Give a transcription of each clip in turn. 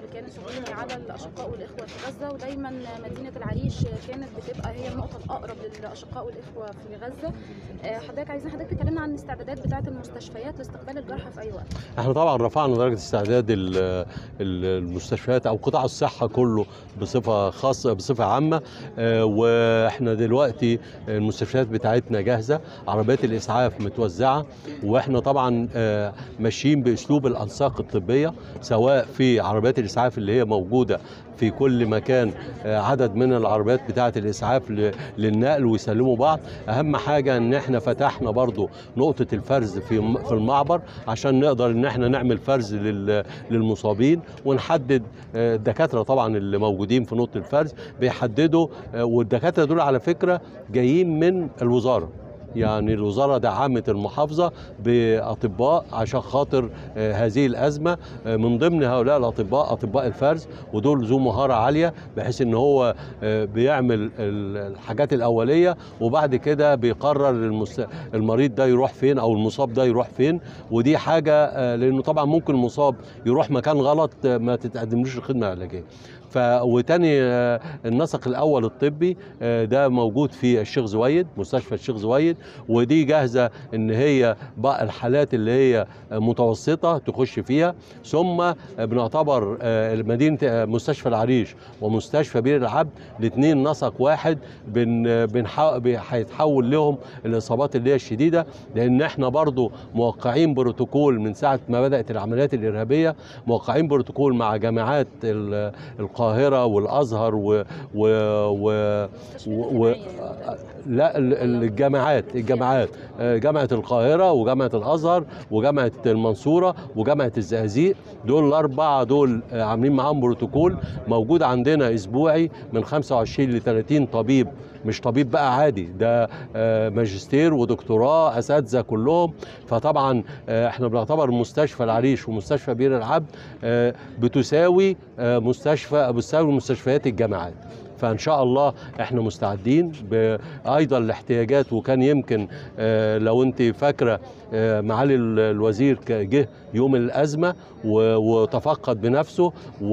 كان سكوني على الاشقاء والاخوه في غزه ودايما مدينه العريش كانت بتبقى هي النقطه الاقرب للاشقاء والاخوه في غزه آه، حضرتك عايزين حضرتك تكلمنا عن الاستعدادات بتاعه المستشفيات لاستقبال الجرحى في اي وقت احنا طبعا رفعنا درجه استعداد ال- ال- المستشفيات او قطاع الصحه كله بصفه خاصه بصفه عامه آه، واحنا دلوقتي المستشفيات بتاعتنا جاهزه عربيات الاسعاف متوزعه واحنا طبعا آه، ماشيين باسلوب الانساق الطبيه سواء في عربيات الاسعاف اللي هي موجوده في كل مكان آه، عدد من العربيات بتاعه الاسعاف ل- للنقل ويسلموا بعض اهم حاجه ان احنا فتحنا برضو نقطه الفرز في في المعبر عشان نقدر ان احنا نعمل فرز لل- للمصابين ونحدد آه، الدكاتره طبعا اللي موجودين في نقطه الفرز بيحددوا آه، والدكاتره دول على فكره جايين من الوزاره يعني الوزارة دعمت المحافظة بأطباء عشان خاطر آه، هذه الأزمة آه، من ضمن هؤلاء الأطباء أطباء الفرز ودول ذو مهارة عالية بحيث إن هو آه، بيعمل ال- الحاجات الأولية وبعد كده بيقرر المس- المريض ده يروح فين أو المصاب ده يروح فين ودي حاجة آه، لأنه طبعا ممكن المصاب يروح مكان غلط آه، ما تتقدملوش الخدمة العلاجية ف وتاني آه، النسق الاول الطبي آه، ده موجود في الشيخ زويد مستشفى الشيخ زويد ودي جاهزه ان هي بقى الحالات اللي هي متوسطه تخش فيها ثم بنعتبر آه، مدينه آه، مستشفى العريش ومستشفى بير العبد الاثنين نسق واحد بن بنحا- بي- هيتحول لهم الاصابات اللي هي الشديده لان احنا برضو موقعين بروتوكول من ساعه ما بدات العمليات الارهابيه موقعين بروتوكول مع جامعات ال- القاهره والازهر و, و, و مستشفيات و... الحماية. لا ال- ال- الجامعات الجامعات آه، جامعه القاهره وجامعه الازهر وجامعه المنصوره وجامعه الزقازيق دول الاربعه دول آه، عاملين معاهم بروتوكول موجود عندنا اسبوعي من 25 ل 30 طبيب مش طبيب بقى عادي ده آه، ماجستير ودكتوراه اساتذه كلهم فطبعا آه، احنا بنعتبر مستشفى العريش ومستشفى بير العبد آه، بتساوي آه، مستشفى بتساوي مستشفيات الجامعات فان شاء الله احنا مستعدين ب- ايضا الاحتياجات وكان يمكن آه، لو انت فاكره آه، معالي ال- الوزير ك- جه يوم الازمه و- وتفقد بنفسه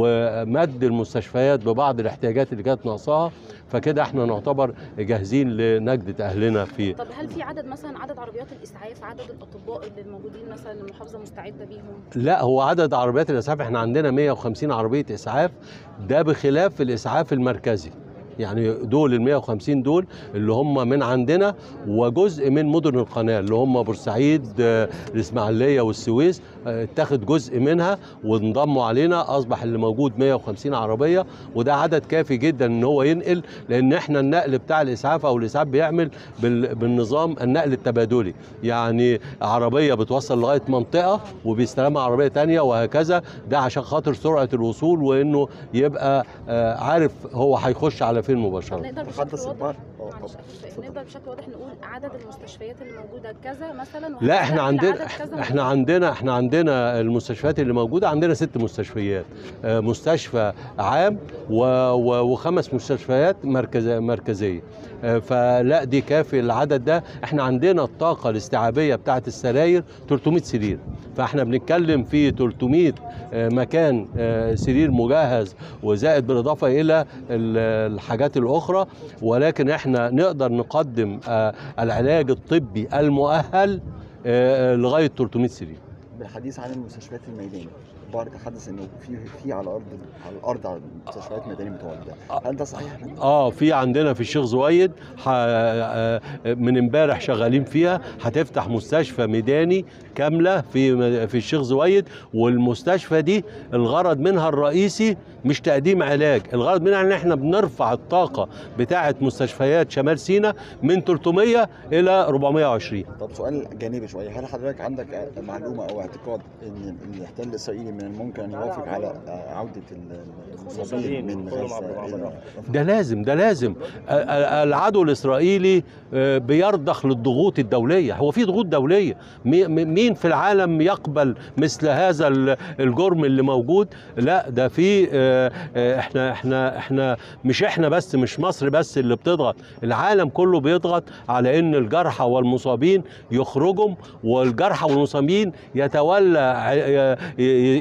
ومد المستشفيات ببعض الاحتياجات اللي كانت ناقصاها فكده احنا نعتبر جاهزين لنجده اهلنا في طب هل في عدد مثلا عدد عربيات الاسعاف عدد الاطباء اللي الموجودين مثلا المحافظه مستعده بيهم لا هو عدد عربيات الاسعاف احنا عندنا 150 عربيه اسعاف ده بخلاف الاسعاف المركزي يعني دول ال 150 دول اللي هم من عندنا وجزء من مدن القناه اللي هم بورسعيد آه، الاسماعيليه والسويس آه، اتاخد جزء منها وانضموا علينا اصبح اللي موجود 150 عربيه وده عدد كافي جدا ان هو ينقل لان احنا النقل بتاع الاسعاف او الاسعاف بيعمل بال- بالنظام النقل التبادلي يعني عربيه بتوصل لغايه منطقه وبيستلمها عربيه تانية وهكذا ده عشان خاطر سرعه الوصول وانه يبقى آه، عارف هو هيخش على فين مباشره نقدر بشكل محدث واضح البحر معلش آخر سؤال. نقدر بشكل واضح نقول عدد المستشفيات اللي موجوده كذا مثلا لا احنا وهنعمل عندنا عدد كذا احنا عندنا احنا عندنا المستشفيات اللي موجوده عندنا ست مستشفيات آه، مستشفى عام و- و- وخمس مستشفيات مركز مركزيه آه، فلا دي كافي العدد ده احنا عندنا الطاقه الاستيعابيه بتاعه السراير 300 سرير فاحنا بنتكلم في 300 آه، مكان آه، سرير مجهز وزائد بالاضافه الى ال- الحاجات الاخرى ولكن احنا نقدر نقدم آه، العلاج الطبي المؤهل آه، لغايه 300 سرير بالحديث عن المستشفيات الميدانيه بعض تحدث انه في في على ارض على الارض على مستشفيات ميدانيه متواجده هل ده صحيح؟ اه في عندنا في الشيخ زويد ح- آه، من امبارح شغالين فيها هتفتح مستشفى ميداني كامله في في الشيخ زويد والمستشفى دي الغرض منها الرئيسي مش تقديم علاج الغرض منها ان احنا بنرفع الطاقه بتاعه مستشفيات شمال سيناء من 300 الى 420 طب سؤال جانبي شويه هل حضرتك عندك معلومه او اعتقاد ان الاحتلال الاسرائيلي من الممكن ان يوافق على عوده المصابين من غزه الى ده لازم ده لازم ال- ال- العدو الاسرائيلي آه، بيرضخ للضغوط الدوليه هو في ضغوط دوليه مي- م- مين في العالم يقبل مثل هذا ال- الجرم اللي موجود لا ده في آه، آه، احنا احنا احنا مش احنا بس مش مصر بس اللي بتضغط العالم كله بيضغط على ان الجرحى والمصابين يخرجوا والجرحى والمصابين يتولى ع- ي- ي-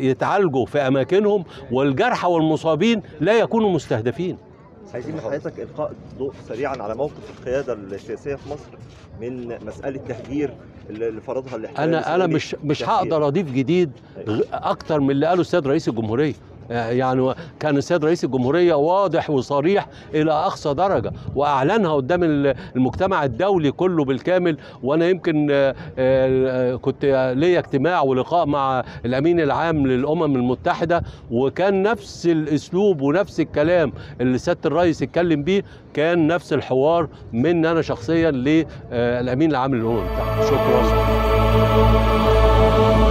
يتعالجوا في اماكنهم والجرحى والمصابين لا يكونوا مستهدفين عايزين من حضرتك القاء ضوء سريعا على موقف القياده السياسيه في مصر من مساله تهجير اللي فرضها الاحتلال انا انا الإسرائيلي. مش مش تهجير. هقدر اضيف جديد غ- اكتر من اللي قاله السيد رئيس الجمهوريه يعني كان السيد رئيس الجمهوريه واضح وصريح الى اقصى درجه واعلنها قدام ال- المجتمع الدولي كله بالكامل وانا يمكن آه، آه، كنت ليا اجتماع ولقاء مع الامين العام للامم المتحده وكان نفس الاسلوب ونفس الكلام اللي سياده الرئيس اتكلم بيه كان نفس الحوار من انا شخصيا للامين العام للامم المتحده شكرا